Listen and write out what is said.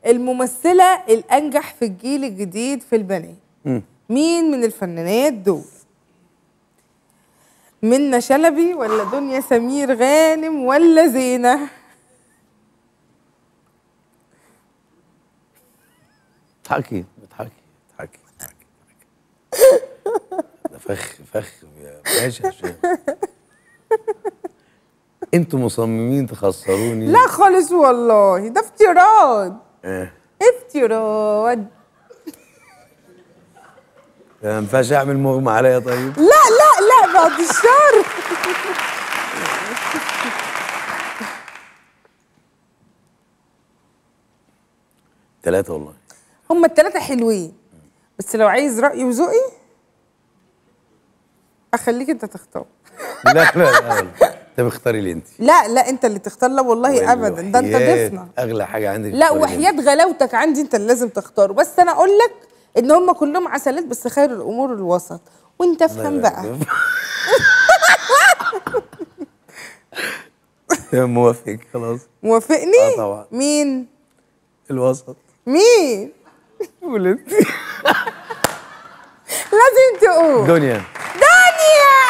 الممثله الانجح في الجيل الجديد في البنات مم. مين من الفنانات دول منى شلبي ولا دنيا سمير غانم ولا زينه اضحكي اضحكي اضحكي اضحكي ده فخ فخ يا باشا هشام انتوا مصممين تخسروني لا خالص والله ده افتراض آه. افتراض ما ينفعش اعمل مغمى عليا طيب لا لا لا بعد الشر ثلاثة والله هما التلاتة حلوين بس لو عايز رأيي وذوقي اخليك انت تختار لا لا لا, لا. انت بختاري لي انت لا لا انت اللي تختار لا والله ابدا ده انت وحياة ضيفنا اغلى حاجة عندك لا تختاري لي وحياة غلاوتك عندي انت اللي لازم تختاره بس انا اقول لك ان هم كلهم عسلات بس خير الامور الوسط وانت انت. افهم بقى يا موافق خلاص موافقني اه طبعا. مين الوسط مين قول انت لازم تقول دنيا دنيا